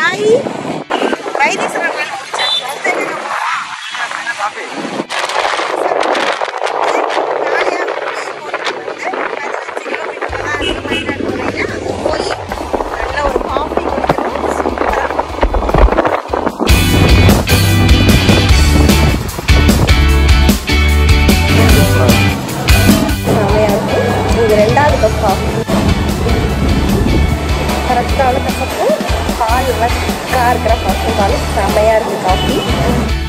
hi Vaitheeswaran கோயில் முடிச்சாச்சு அடுத்து எங்க போறோம் போய் நல்ல ஒரு காஃபி குடிக்கணும் சூப்பரா செமையா இருக்கு இது ரெண்டாவது கப் காஃபி கரெக்டான கசப்பு பால் எல்லாம் திக்காக இருக்கிற பசும்பால் செமையா இருக்கு காஃபி